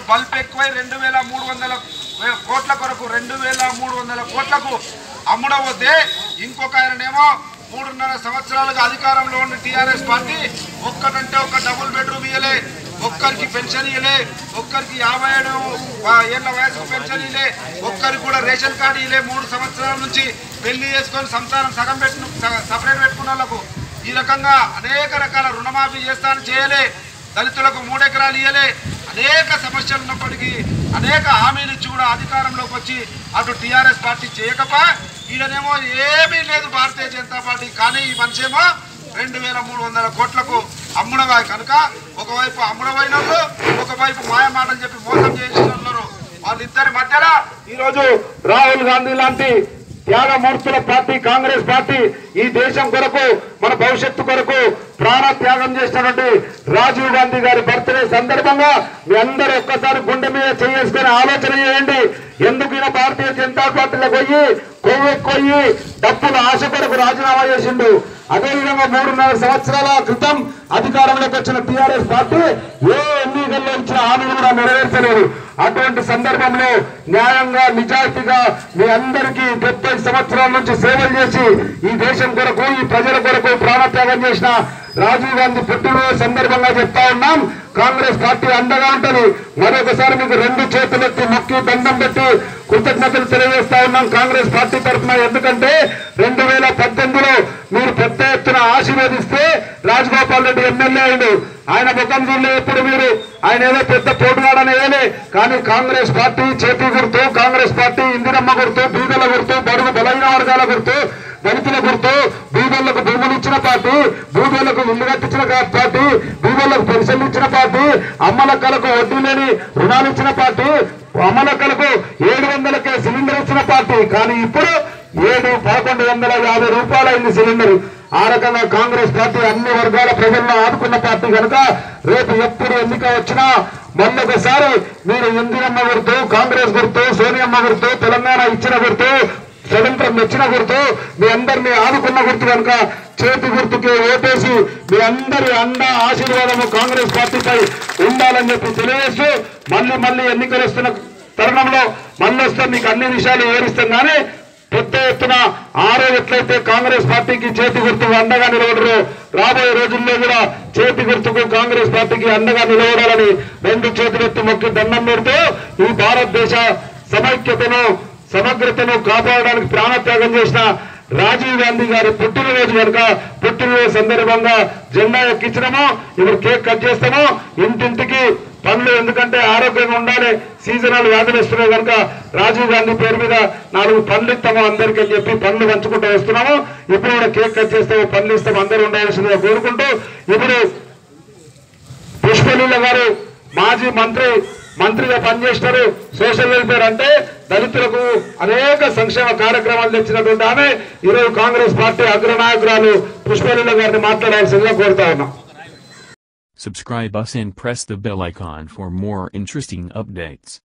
Bulb ఎక్కువై రెండు వేల మూడు వందల వే- కోట్ల కొరకు రెండు వేల మూడు వందల కోట్లకు అమ్ముడబోతే ఇంకొక ఆయననేమో మూడున్నర సంవత్సరాలుగా అధికారంలో ఉన్న టీఆర్ఎస్ పార్టీ ఒక్కటంటే ఒక డబుల్ బెడ్రూమ్ ఇయ్యలే ఒక్కరికి పెన్షన్ ఇయ్యలే ఒక్కరికి యాభై ఏడు ఆ, ఏళ్ల వయసుకు పెన్షన్ ఇయ్యలే ఒక్కరికి కూడా రేషన్ కార్డు ఇయ్యలే మూడు సంవత్సరాల నుంచి పెళ్లి చేసుకొని సంసారం సగం పెట్టు సపరేట్ పెట్టుకున్న వాళ్ళకు ఈ రకంగా అనేక రకాల రుణమాఫీ చేస్తానని చేయలే దళితులకు మూడెకరాలు ఇయ్యలే అనేక సమస్యలు ఉన్నప్పటికీ అనేక హామీలు ఇచ్చి కూడా అధికారంలోకి వచ్చి అటు టీఆర్ఎస్ పార్టీ చేయకపో ఈయనేమో ఏమీ లేదు భారతీయ జనతా పార్టీ కానీ ఈ మనిషి ఏమో రెండు వేల మూడు వందల కోట్లకు అమ్ముడవాయి కనుక ఒకవైపు అమ్ముడమైన వాళ్ళు ఒకవైపు మాయ మాటలు చెప్పి మోసం చేసిన ఉన్నారు వాళ్ళిద్దరి మధ్యలో ఈరోజు రాహుల్ గాంధీ లాంటి త్యాగమూర్తుల పార్టీ కాంగ్రెస్ పార్టీ ఈ దేశం కొరకు మన భవిష్యత్తు కొరకు ప్రాణ త్యాగం చేసినటువంటి రాజీవ్ గాంధీ గారి బర్త్డే సందర్భంగా మీ అందరూ ఒక్కసారి గుండె మీద చేసుకుని ఆలోచన చేయండి ఎందుకు ఈయన భారతీయ జనతా పార్టీలో పోయి కొవ్వెక్కొయ్యి డబ్బుల ఆశ కొరకు రాజీనామా చేసిండు అదేవిధంగా మూడున్నర సంవత్సరాల క్రితం అధికారంలోకి వచ్చిన టీఆర్ఎస్ పార్టీ ఏ ఎన్నికల్లో ఇచ్చిన హామీలు కూడా నెరవేర్చలేదు అటువంటి సందర్భంలో న్యాయంగా నిజాయితీగా మీ అందరికీ డెబ్బై సంవత్సరాల నుంచి సేవలు చేసి ఈ దేశం కొరకు ఈ ప్రజల కొరకు ప్రాణత్యాగం చేసిన రాజీవ్ గాంధీ పుట్టినరోజు సందర్భంగా చెప్తా ఉన్నాం కాంగ్రెస్ పార్టీ అండగా ఉంటది మరొకసారి మీకు రెండు చేతులెత్తి మొక్కి దండం పెట్టి కృతజ్ఞతలు తెలియజేస్తా ఉన్నాం కాంగ్రెస్ పార్టీ తరఫున ఎందుకంటే రెండు వేల పద్దెనిమిదిలో మీరు పెద్ద ఎత్తున ఆశీర్వదిస్తే రాజగోపాల్ రెడ్డి ఎమ్మెల్యే అయిండు ఆయన ముఖం చూడలే ఎప్పుడు మీరు ఆయన ఏదో పెద్ద పోటుగాడని వేయలే కానీ కాంగ్రెస్ పార్టీ చేతి గుర్తు కాంగ్రెస్ పార్టీ ఇందిరమ్మ గుర్తు బీదల గుర్తు బడుగు బలహీన వర్గాల గుర్తు దళితుల గుర్తు బీదోళ్లకు భూములు ఇచ్చిన పార్టీ బూదోళ్లకు ఇల్లు కట్టించిన కా- పార్టీ బీదోళ్లకు పెన్షన్లు ఇచ్చిన పార్టీ అమ్మలక్కలకు వడ్డీ లేని రుణాలు ఇచ్చిన పార్టీ అమ్మలక్కలకు ఏడు వందలకే సిలిండర్ ఇచ్చిన పార్టీ కానీ ఇప్పుడు ఏడు పదకొండు వందల యాభై రూపాయల అయింది సిలిండర్ ఆ రకంగా కాంగ్రెస్ పార్టీ అన్ని వర్గాల ప్రజలను ఆదుకున్న పార్టీ కనుక రేపు ఎప్పుడు ఎన్నిక వచ్చినా మళ్ళొకసారి మీరు ఇందిరమ్మ గుర్తు కాంగ్రెస్ గుర్తు సోనియమ్మ గుర్తు తెలంగాణ ఇచ్చిన గుర్తు స్వతంత్రం మెచ్చిన గుర్తు మీ అందరినీ ఆదుకున్న గుర్తు కనుక చేతి గుర్తుకి ఓటేసి మీ అందరి అండ ఆశీర్వాదము కాంగ్రెస్ పార్టీపై ఉండాలని చెప్పి తెలియజేస్తూ మళ్ళీ మళ్ళీ ఎన్నికలు వస్తున్న తరుణంలో మళ్ళీ వస్తే మీకు అన్ని విషయాలు వివరిస్తాం కానీ పెద్ద ఎత్తున ఆరో ఎట్లయితే కాంగ్రెస్ పార్టీకి చేతి గుర్తుకు అండగా నిలబడరు రాబోయే రోజుల్లో కూడా చేతి గుర్తుకు కాంగ్రెస్ పార్టీకి అండగా నిలబడాలని రెండు చేతులెత్తి మొక్కి దండం పెడుతూ ఈ భారతదేశ సమైక్యతను సమగ్రతను కాపాడడానికి ప్రాణత్యాగం చేసిన రాజీవ్ గాంధీ గారి పుట్టినరోజు కనుక పుట్టినరోజు సందర్భంగా జెండా ఎక్కించడము ఇప్పుడు కేక్ కట్ చేస్తాము ఇంటింటికి పనులు ఎందుకంటే ఆరోగ్యంగా ఉండాలి సీజనల్ వ్యాధులు వస్తున్నాయి కనుక రాజీవ్ గాంధీ పేరు మీద నాలుగు పనులు ఇస్తాము అందరికీ అని చెప్పి పనులు పంచుకుంటూ వస్తున్నాము ఇప్పుడు కూడా కేక్ కట్ చేస్తాము పనులు ఇస్తాము అందరూ ఉండాల్సిందిగా కోరుకుంటూ ఇప్పుడు పుష్పలీల గారు మాజీ మంత్రి మంత్రిగా పనిచేసినారు సోషల్ వెల్ఫేర్ అంటే దళితులకు అనేక సంక్షేమ కార్యక్రమాలు తెచ్చినటువంటి ఆమె ఈరోజు కాంగ్రెస్ పార్టీ అగ్రనాయకురాలు పుష్పలీల గారిని మాట్లాడాల్సిందిగా కోరుతా ఉన్నాం Subscribe us and press the bell icon for more interesting updates.